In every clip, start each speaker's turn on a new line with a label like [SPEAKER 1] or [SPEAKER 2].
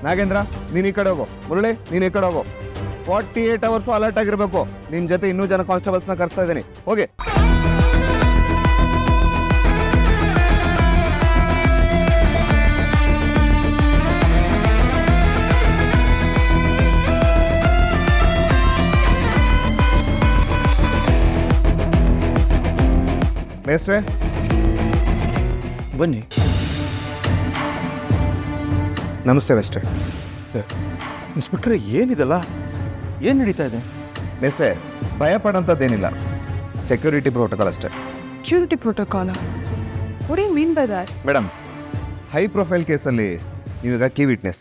[SPEAKER 1] ನಾಗೇಂದ್ರ ನೀನು ಈ ಕಡೆ ಹೋಗು ಮುರಳಿ ನೀನು ಈ ಕಡೆ ಹೋಗು ಫಾರ್ಟಿ ಏಟ್ ಅವರ್ಸು ಅಲರ್ಟ್ ಆಗಿರಬೇಕು ನಿನ್ನ ಜೊತೆ ಇನ್ನೂ ಜನ ಕಾನ್ಸ್ಟೇಬಲ್ಸ್ನ ಕರೆಸ್ತಾ ಇದ್ದೀನಿ ಹೋಗಿ ಮೇಸ್ಟ್ರೆ
[SPEAKER 2] ಬನ್ನಿ
[SPEAKER 1] ನಮಸ್ತೆ ಮೇಸ್ಟ್ರೆ
[SPEAKER 2] ಇನ್ಸ್ಪೆಕ್ಟ್ರೆ ಏನಿದೆಲ್ಲ ಏನು ನಡೀತಾ ಇದೆ
[SPEAKER 1] ಮೇಸ್ಟ್ರೆ ಭಯ ಪಡೋಂಥದ್ದೇನಿಲ್ಲ ಸೆಕ್ಯೂರಿಟಿ ಪ್ರೋಟೋಕಾಲ್ ಅಷ್ಟೇ
[SPEAKER 3] Security protocol. What do you mean by that?
[SPEAKER 1] Madam high profile ಕೇಸಲ್ಲಿ ನೀವೀಗ ಕೀ ವಿಟ್ನೆಸ್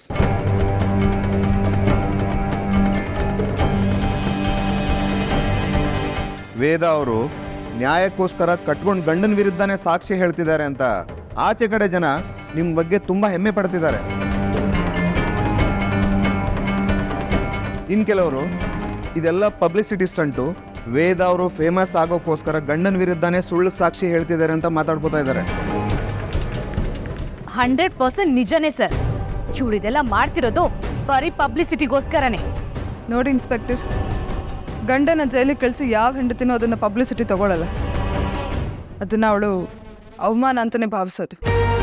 [SPEAKER 1] ವೇದ ಅವರು ನ್ಯಾಯಕ್ಕೋಸ್ಕರ ಕಟ್ಕೊಂಡು ಗಂಡನ ವಿರುದ್ಧನೇ ಸಾಕ್ಷಿ ಹೇಳ್ತಿದ್ದಾರೆ ಅಂತ ಆಚೆ ಕಡೆ ಜನ ನಿಮ್ಮ ಬಗ್ಗೆ ತುಂಬಾ ಹೆಮ್ಮೆ ಪಡ್ತಿದ್ದಾರೆ ಇನ್ ಕೆಲವರು ಇದೆಲ್ಲ ಪಬ್ಲಿಸಿಟಿ ಸ್ಟಂಟು ವೇದ ಅವರು ಫೇಮಸ್ ಆಗೋಕ್ಕೋಸ್ಕರ ಗಂಡನ ವಿರುದ್ಧನೇ ಸುಳ್ಳು ಸಾಕ್ಷಿ ಹೇಳ್ತಿದ್ದಾರೆ ಅಂತ ಮಾತಾಡ್ಕೋತಾ ಇದ್ದಾರೆ
[SPEAKER 4] ಹಂಡ್ರೆಡ್ ಪರ್ಸೆಂಟ್ ನಿಜನೇ ಸರ್ ಇವಳು ಇದೆಲ್ಲ ಮಾಡ್ತಿರೋದು ಬರೀ ಪಬ್ಲಿಸಿಟಿಗೋಸ್ಕರನೇ
[SPEAKER 3] ನೋಡಿ ಇನ್ಸ್ಪೆಕ್ಟರ್ ಗಂಡನ ಜೈಲಿಗೆ ಕಳಿಸಿ ಯಾವ ಹೆಂಡತಿನೂ ಅದನ್ನು ಪಬ್ಲಿಸಿಟಿ ತಗೊಳ್ಳಲ್ಲ ಅದನ್ನು ಅವಳು ಅವಮಾನ ಅಂತಲೇ ಭಾವಿಸೋದು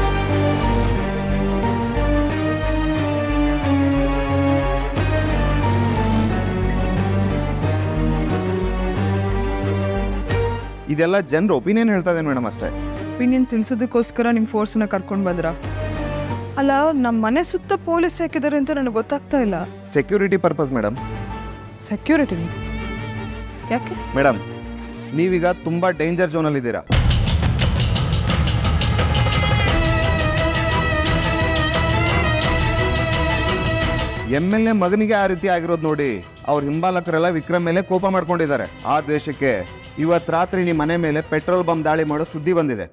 [SPEAKER 1] ಇದೆಲ್ಲ ಜನರ ಒಪಿನಿಯನ್ ಹೇಳ್ತಾ ಇದ್ದೇನೆ ಮೇಡಮ್ ಅಷ್ಟೇ
[SPEAKER 3] ಒಪಿನಿಯನ್ ತಿಳಿಸೋದಕ್ಕೋಸ್ಕರ ನಿಮ್ಮ ಫೋರ್ಸನ್ನ ಕರ್ಕೊಂಡು ಬಂದ್ರ ಅಲ್ಲ ನಮ್ಮ ಮನೆ ಸುತ್ತ ಪೊಲೀಸ್ ಹಾಕಿದ್ದಾರೆ ಅಂತ ನನಗೆ ಗೊತ್ತಾಗ್ತಾ ಇಲ್ಲ
[SPEAKER 1] ಸೆಕ್ಯೂರಿಟಿ ಪರ್ಪಸ್ ಮೇಡಮ್
[SPEAKER 3] ಸೆಕ್ಯೂರಿಟಿ ಯಾಕೆ
[SPEAKER 1] ಮೇಡಮ್ ನೀವೀಗ ತುಂಬ ಡೇಂಜರ್ ಝೋನಲ್ಲಿದ್ದೀರಾ ಎಮ್ ಎಲ್ ಎ ಮಗನಿಗೆ ಆ ರೀತಿ ಆಗಿರೋದು ನೋಡಿ ಅವ್ರ ಹಿಂಬಾಲಕರೆಲ್ಲ ವಿಕ್ರಮ್ ಮೇಲೆ ಕೋಪ ಮಾಡ್ಕೊಂಡಿದ್ದಾರೆ ಆ ದ್ವೇಷಕ್ಕೆ ಇವತ್ತು ರಾತ್ರಿ ನಿಮ್ಮ ಮನೆ ಮೇಲೆ ಪೆಟ್ರೋಲ್ ಬಂಬ್ ದಾಳಿ ಮಾಡೋ ಸುದ್ದಿ ಬಂದಿದೆ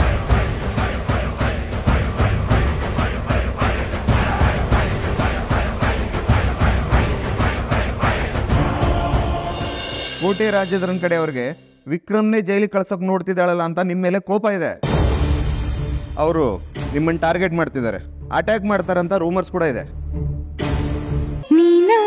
[SPEAKER 1] ಕೋಟೆ ರಾಜ್ಯದ್ರನ್ ಕಡೆ ಅವ್ರಿಗೆ ವಿಕ್ರಮ್ನೇ ಜೈಲಿಗೆ ಕಳ್ಸೋಕೆ ನೋಡ್ತಿದ್ದಾಳಲ್ಲ ಅಂತ ನಿಮ್ಮ ಮೇಲೆ ಕೋಪ ಇದೆ ಅವರು ನಿಮ್ಮನ್ನು ಟಾರ್ಗೆಟ್ ಮಾಡ್ತಿದ್ದಾರೆ ಅಟ್ಯಾಕ್ ಮಾಡ್ತಾರಂತ ರೂಮರ್ಸ್ ಕೂಡ ಇದೆ
[SPEAKER 5] ನೀನಾ